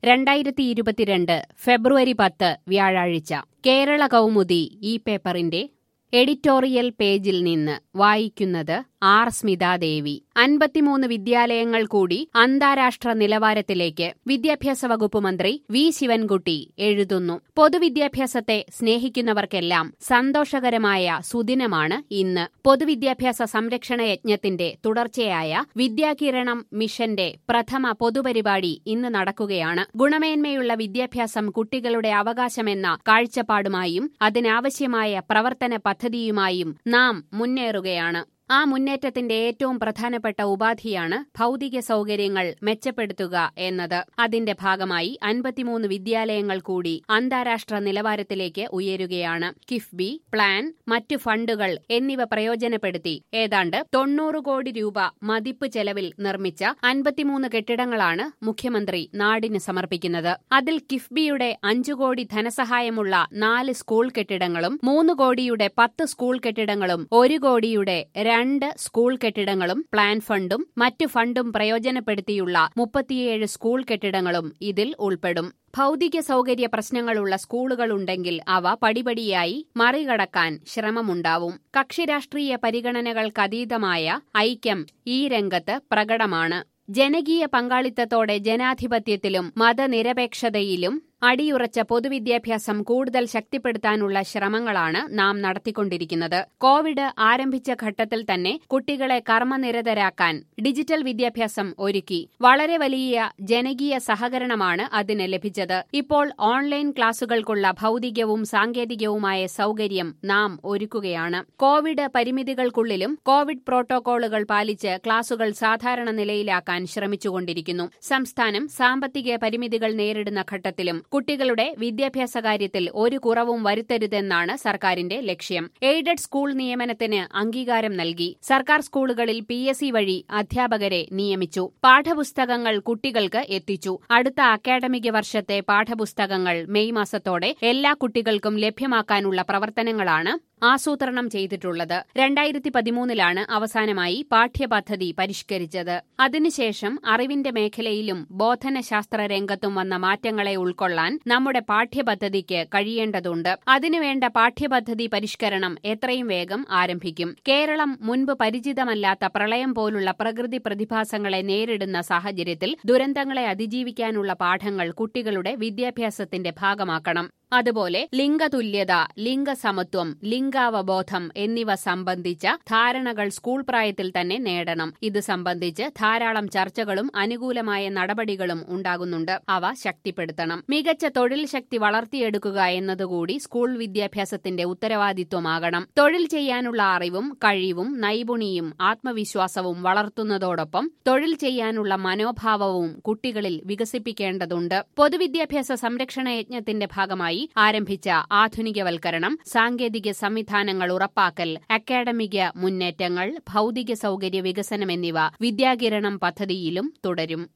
രണ്ടായിരത്തി ഇരുപത്തിരണ്ട് ഫെബ്രുവരി പത്ത് വ്യാഴാഴ്ച കേരള കൗമുദി ഈ പേപ്പറിന്റെ എഡിറ്റോറിയൽ പേജിൽ നിന്ന് വായിക്കുന്നത് ആർ സ്മിതാദേവി അൻപത്തിമൂന്ന് വിദ്യാലയങ്ങൾ കൂടി അന്താരാഷ്ട്ര നിലവാരത്തിലേക്ക് വിദ്യാഭ്യാസ വകുപ്പ് മന്ത്രി വി ശിവൻകുട്ടി എഴുതുന്നു പൊതുവിദ്യാഭ്യാസത്തെ സ്നേഹിക്കുന്നവർക്കെല്ലാം സന്തോഷകരമായ സുദിനമാണ് ഇന്ന് പൊതുവിദ്യാഭ്യാസ സംരക്ഷണ യജ്ഞത്തിന്റെ തുടർച്ചയായ വിദ്യാകിരണം മിഷന്റെ പ്രഥമ പൊതുപരിപാടി ഇന്ന് നടക്കുകയാണ് ഗുണമേന്മയുള്ള വിദ്യാഭ്യാസം കുട്ടികളുടെ അവകാശമെന്ന കാഴ്ചപ്പാടുമായും അതിനാവശ്യമായ പ്രവർത്തന പദ്ധതിയുമായും നാം മുന്നേറുകയാണ് ആ മുന്നേറ്റത്തിന്റെ ഏറ്റവും പ്രധാനപ്പെട്ട ഉപാധിയാണ് ഭൗതിക സൗകര്യങ്ങൾ മെച്ചപ്പെടുത്തുക എന്നത് അതിന്റെ ഭാഗമായി അൻപത്തിമൂന്ന് വിദ്യാലയങ്ങൾ കൂടി അന്താരാഷ്ട്ര നിലവാരത്തിലേക്ക് ഉയരുകയാണ് കിഫ്ബി പ്ലാൻ മറ്റു ഫണ്ടുകൾ എന്നിവ പ്രയോജനപ്പെടുത്തി ഏതാണ്ട് തൊണ്ണൂറ് കോടി രൂപ മതിപ്പ് ചെലവിൽ നിർമ്മിച്ച അൻപത്തിമൂന്ന് കെട്ടിടങ്ങളാണ് മുഖ്യമന്ത്രി നാടിന് സമർപ്പിക്കുന്നത് അതിൽ കിഫ്ബിയുടെ അഞ്ചു കോടി ധനസഹായമുള്ള നാല് സ്കൂൾ കെട്ടിടങ്ങളും മൂന്ന് കോടിയുടെ പത്ത് സ്കൂൾ കെട്ടിടങ്ങളും ഒരു കോടിയുടെ രണ്ട് സ്കൂൾ കെട്ടിടങ്ങളും പ്ലാൻ ഫണ്ടും മറ്റു ഫണ്ടും പ്രയോജനപ്പെടുത്തിയുള്ള മുപ്പത്തിയേഴ് സ്കൂൾ കെട്ടിടങ്ങളും ഇതിൽ ഉൾപ്പെടും ഭൗതിക സൗകര്യ പ്രശ്നങ്ങളുള്ള സ്കൂളുകളുണ്ടെങ്കിൽ അവ പടിപടിയായി മറികടക്കാൻ ശ്രമമുണ്ടാവും കക്ഷിരാഷ്ട്രീയ പരിഗണനകൾക്കതീതമായ ഐക്യം ഈ രംഗത്ത് പ്രകടമാണ് ജനകീയ പങ്കാളിത്തത്തോടെ ജനാധിപത്യത്തിലും മതനിരപേക്ഷതയിലും അടിയുറച്ച പൊതുവിദ്യാഭ്യാസം കൂടുതൽ ശക്തിപ്പെടുത്താനുള്ള ശ്രമങ്ങളാണ് നാം നടത്തിക്കൊണ്ടിരിക്കുന്നത് കോവിഡ് ആരംഭിച്ച ഘട്ടത്തിൽ തന്നെ കുട്ടികളെ കർമ്മനിരതരാക്കാൻ ഡിജിറ്റൽ വിദ്യാഭ്യാസം ഒരുക്കി വളരെ വലിയ ജനകീയ സഹകരണമാണ് അതിന് ലഭിച്ചത് ഇപ്പോൾ ഓൺലൈൻ ക്ലാസുകൾക്കുള്ള ഭൗതികവും സാങ്കേതികവുമായ സൗകര്യം നാം ഒരുക്കുകയാണ് കോവിഡ് പരിമിതികൾക്കുള്ളിലും കോവിഡ് പ്രോട്ടോകോളുകൾ പാലിച്ച് ക്ലാസുകൾ സാധാരണ നിലയിലാക്കാൻ ശ്രമിച്ചുകൊണ്ടിരിക്കുന്നു സംസ്ഥാനം സാമ്പത്തിക പരിമിതികൾ നേരിടുന്ന ഘട്ടത്തിലും കുട്ടികളുടെ വിദ്യാഭ്യാസ കാര്യത്തിൽ ഒരു കുറവും വരുത്തരുതെന്നാണ് സർക്കാരിന്റെ ലക്ഷ്യം എയ്ഡഡ് സ്കൂൾ നിയമനത്തിന് അംഗീകാരം നൽകി സർക്കാർ സ്കൂളുകളിൽ പി എസ് സി വഴി അധ്യാപകരെ നിയമിച്ചു പാഠപുസ്തകങ്ങൾ കുട്ടികൾക്ക് എത്തിച്ചു അടുത്ത അക്കാഡമിക വർഷത്തെ പാഠപുസ്തകങ്ങൾ മെയ് മാസത്തോടെ എല്ലാ കുട്ടികൾക്കും ലഭ്യമാക്കാനുള്ള പ്രവർത്തനങ്ങളാണ് ആസൂത്രണം ചെയ്തിട്ടുള്ളത് രണ്ടായിരത്തി പതിമൂന്നിലാണ് അവസാനമായി പാഠ്യപദ്ധതി പരിഷ്കരിച്ചത് അതിനുശേഷം അറിവിന്റെ മേഖലയിലും ബോധനശാസ്ത്ര രംഗത്തും വന്ന മാറ്റങ്ങളെ ഉൾക്കൊള്ളാൻ നമ്മുടെ പാഠ്യപദ്ധതിക്ക് കഴിയേണ്ടതുണ്ട് അതിനുവേണ്ട പാഠ്യപദ്ധതി പരിഷ്കരണം എത്രയും വേഗം ആരംഭിക്കും കേരളം മുൻപ് പരിചിതമല്ലാത്ത പ്രളയം പോലുള്ള പ്രകൃതി പ്രതിഭാസങ്ങളെ നേരിടുന്ന സാഹചര്യത്തിൽ ദുരന്തങ്ങളെ അതിജീവിക്കാനുള്ള പാഠങ്ങൾ കുട്ടികളുടെ വിദ്യാഭ്യാസത്തിന്റെ ഭാഗമാക്കണം അതുപോലെ ലിംഗതുല്യത ലിംഗസമത്വം ലിംഗാവബോധം എന്നിവ സംബന്ധിച്ച ധാരണകൾ സ്കൂൾ പ്രായത്തിൽ തന്നെ നേടണം ഇത് സംബന്ധിച്ച് ധാരാളം ചർച്ചകളും അനുകൂലമായ നടപടികളും ഉണ്ടാകുന്നുണ്ട് അവ ശക്തിപ്പെടുത്തണം മികച്ച തൊഴിൽ ശക്തി വളർത്തിയെടുക്കുക എന്നതുകൂടി സ്കൂൾ വിദ്യാഭ്യാസത്തിന്റെ ഉത്തരവാദിത്വമാകണം തൊഴിൽ ചെയ്യാനുള്ള അറിവും കഴിവും നൈപുണിയും ആത്മവിശ്വാസവും വളർത്തുന്നതോടൊപ്പം തൊഴിൽ ചെയ്യാനുള്ള മനോഭാവവും കുട്ടികളിൽ വികസിപ്പിക്കേണ്ടതുണ്ട് പൊതുവിദ്യാഭ്യാസ സംരക്ഷണ യജ്ഞത്തിന്റെ ഭാഗമായി ആരംഭിച്ച ആധുനികവൽക്കരണം സാങ്കേതിക സംവിധാനങ്ങൾ ഉറപ്പാക്കൽ അക്കാഡമിക മുന്നേറ്റങ്ങൾ ഭൗതിക സൗകര്യ വികസനം എന്നിവ വിദ്യാകിരണം പദ്ധതിയിലും തുടരും